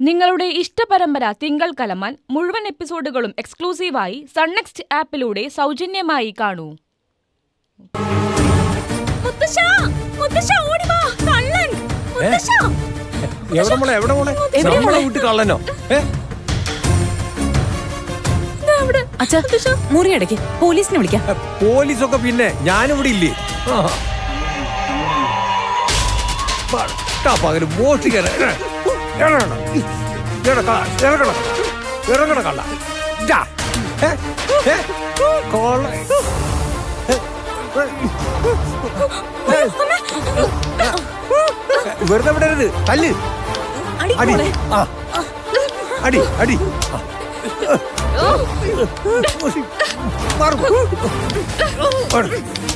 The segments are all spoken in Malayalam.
നിങ്ങളുടെ ഇഷ്ടപരമ്പര തിങ്കൾ കലമാൻ മുഴുവൻ എപ്പിസോഡുകളും എക്സ്ക്ലൂസീവായി സൺനെക്സ്റ്റ് ആപ്പിലൂടെ സൗജന്യമായി കാണൂ മുത്തശ്ശാ മുത്തശ്ശാ ഓടി വാ കള്ളൻ മുത്തശ്ശാ എവിടെ മോളെ എവിടെ മോളെ എവിടെയാ നമ്മളെ മോളെ? വീട്ടിൽ കള്ളനോ ഏ ദാ അവിടെ അച്ഛാ മുറി അടയ്ക്ക് പോലീസിനെ വിളിക്കാം പോലീസൊക്കെ പിന്നെ ഞാനിവിടെ ഇല്ലേ ആ. പട്ടാ പകല് മോഷ്ടിക്കാൻ ഇറങ്ങണം ഇറങ്ങണം ഇറങ്ങണം ഇറങ്ങണം കള്ള ഇതാ. ഏ? ഏ? കൊള്ള. ഏ? ഏ? വെറുതെ വിടരുത് തല്ല് അടി അടി മോളെ. ആ അടി അടി ആ. മാറ്. മാറ്.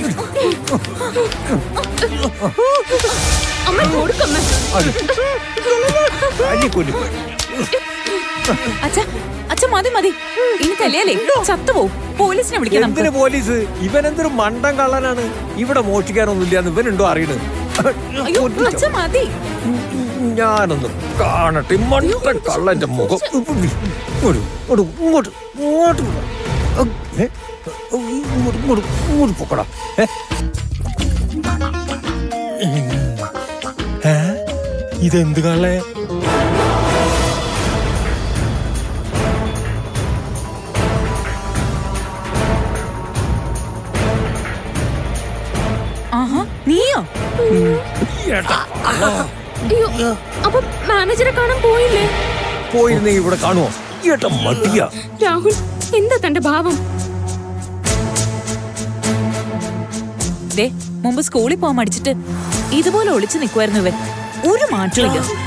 അമ്മ കൊടുക്കമ്മ അടി. തല്ലിക്കൊല്ലും. അച്ഛാ അച്ഛാ മതി മതി ഇനി തല്ലിയാലേ ചത്തുപോവും പോലീസിനെ വിളിക്കാം എന്തിന് നമുക്ക് പോലീസ് ഇവൻ എന്തൊരു മണ്ടൻ കള്ളനാണ് ഇവിടെ മോഷ്ടിക്കാനൊന്നും ഇല്ലാന്ന് ഇവനുണ്ടോ അറിയണത് അയ്യോ അച്ഛാ മതി ഞാനൊന്ന് കാണട്ടെ ഈ മണ്ടൻ കള്ളന്റെ മുഖം ഇങ്ങോട്ട് ഇങ്ങോട്ട് ഇങ്ങോട്ട് ഇങ്ങോട്ട് പോ. ഏ? ഇങ്ങോട്ട് ഇങ്ങോട്ട് ഇങ്ങോട്ട് പൊക്കടാ ഏ? ഏ? ഇതെന്ത് കള്ളേ ആഹാ നീയോ ഏട്ടാ അയ്യോ അപ്പൊ മാനേജറെ കാണാൻ പോയില്ലേ പോയിരുന്നെങ്കിൽ ഇവിടെ കാണുമോ ഏട്ടാ മടിയാ രാഹുൽ എന്താ തന്റെ ഭാവം ദേ മുമ്പ് സ്കൂളിൽ പോകാൻ മടിച്ചിട്ട് ഇതുപോലെ ഒളിച്ചു നിൽക്കുമായിരുന്നു ഇവൻ ഒരു മാറ്റമില്ല